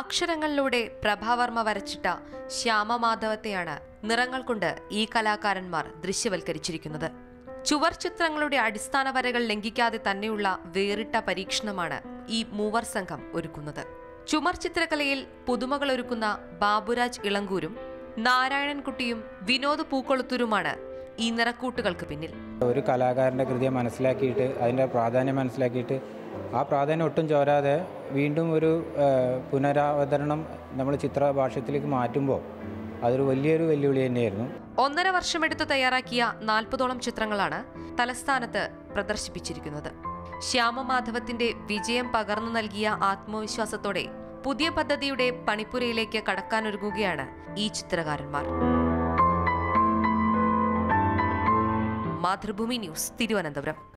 അക്ഷരങ്ങളിലൂടെ പ്രഭാവർമ്മ വരച്ചിട്ട ശ്യാമമാധവത്തെയാണ് നിറങ്ങൾ കൊണ്ട് ഈ കലാകാരന്മാർ ദൃശ്യവൽക്കരിച്ചിരിക്കുന്നത് ചുവർ ചിത്രങ്ങളുടെ അടിസ്ഥാന വരകൾ ലംഘിക്കാതെ തന്നെയുള്ള വേറിട്ട പരീക്ഷണമാണ് ഈ മൂവർ സംഘം ഒരുക്കുന്നത് ചുമർ ചിത്രകലയിൽ പുതുമകൾ ഒരുക്കുന്ന ബാബുരാജ് ഇളങ്കൂരും നാരായണൻകുട്ടിയും വിനോദ് പൂക്കൊളുത്തൂരുമാണ് ഈ നിറക്കൂട്ടുകൾക്ക് പിന്നിൽ ഒരു കലാകാരൻ്റെ കൃതിയെ മനസ്സിലാക്കിയിട്ട് അതിൻ്റെ പ്രാധാന്യം മനസ്സിലാക്കിയിട്ട് ആ പ്രാധാന്യം ഒട്ടും ചോരാതെ വീണ്ടും ഒരു ആ, പുനരാവതരണം നമ്മൾ ചിത്രഭാഷ്യത്തിലേക്ക് മാറ്റുമ്പോൾ അതൊരു വലിയൊരു വെല്ലുവിളി തന്നെയായിരുന്നു ഒന്നര വർഷമെടുത്ത് തയ്യാറാക്കിയ നാൽപ്പതോളം ചിത്രങ്ങളാണ് തലസ്ഥാനത്ത് പ്രദർശിപ്പിച്ചിരിക്കുന്നത് ശ്യാമമാധവത്തിന്റെ വിജയം പകർന്നു നൽകിയ ആത്മവിശ്വാസത്തോടെ പുതിയ പദ്ധതിയുടെ പണിപ്പുരയിലേക്ക് കടക്കാനൊരുങ്ങുകയാണ് ഈ ചിത്രകാരന്മാർ മാതൃഭൂമി ന്യൂസ് തിരുവനന്തപുരം